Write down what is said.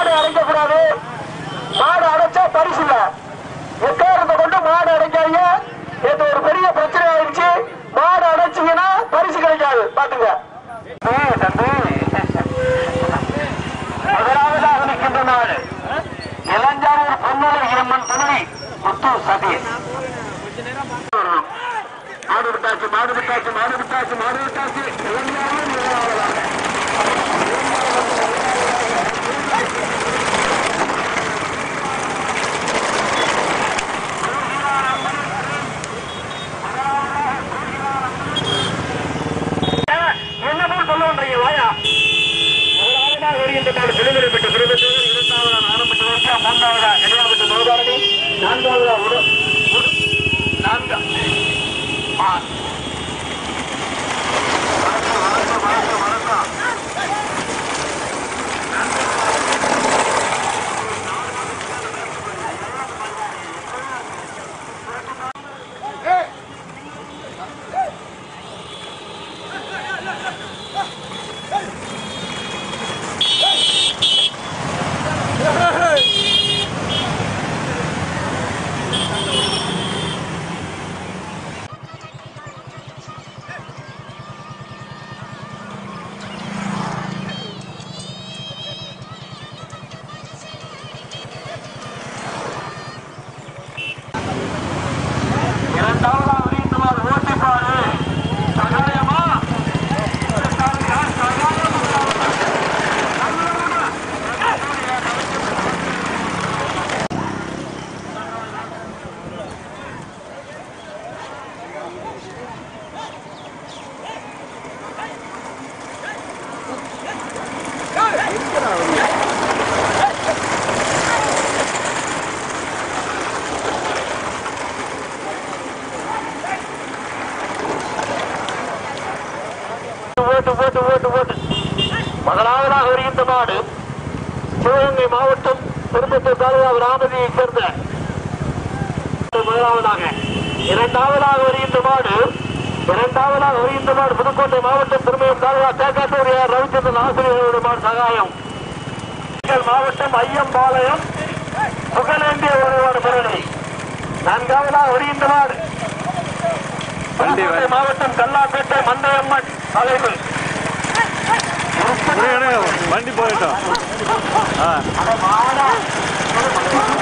மாடு அடைக்கக்கூடாது மாடு அடைச்சா பரிசு இல்ல எக்காரணத்தை கொண்டு மாடு அடைக்காதீங்க நேற்று ஒரு பெரிய பிரச்சனை ஆயிடுச்சு மாடு அடைச்சீங்கன்னா பரிசு கிடைக்காது பாத்துங்க தம்பி முதலாவதாக நிற்கின்ற நாடு இளஞ்சாரூர் பொன்னலை அம்மன் துணை முத்தூர் சதீஷ் மாடு விட்டாச்சு மாடு விட்டாச்சு மாடு விட்டாச்சு மாடு விட்டாச்சு இளஞ்சாரூர் முதலாவதாக என்ன போல் சொல்ல வந்தீங்க வாயா முதலாவதாக வருகின்ற நாடு விடுதலை பெற்ற விருதுகள் இரண்டாவதாக ஆரம்பித்து வருஷம் மூன்றாவதா இடையாபத்து நோதாரணி நான்காவதா உடு உடு- நான்கா ஆ. வணக்கம், வணக்கம், வணக்கம், வணக்கம். இரண்டாவதா அறிவித்துள்ளார் ஓட்டிப்பாரு சகாயமா இரண்டாவது யார் சகாயம் ஓட்டு ஓட்டு ஓட்டு ஓட்டு முதலாவதாக வருகின்ற நாடு சிவகங்கை மாவட்டம் திருப்பத்தூர் தாலுகா ராமதியை சேர்ந்த முதலாவதாக இரண்டாவதாக வருகின்ற மாடு இரண்டாவதாக வருகின்ற மாடு புதுக்கோட்டை மாவட்டம் திருமயம் தாலுகா தேக்காட்டூர் ஏ. ரவிச்சந்திரன் ஆசிரியர்களுடைய மாடு சகாயம் திண்டுக்கல் மாவட்டம் ஐயம்பாளையம் புகழேந்திய ஒருவாடு முரணி நான்காவதாக வருகின்ற மாடு புதுக்கோட்டை மாவட்டம் கல்லாப்பேட்டை மந்தையம்மன் தலைவு வண்டி போயிட்டோம் ஆ அட மாடா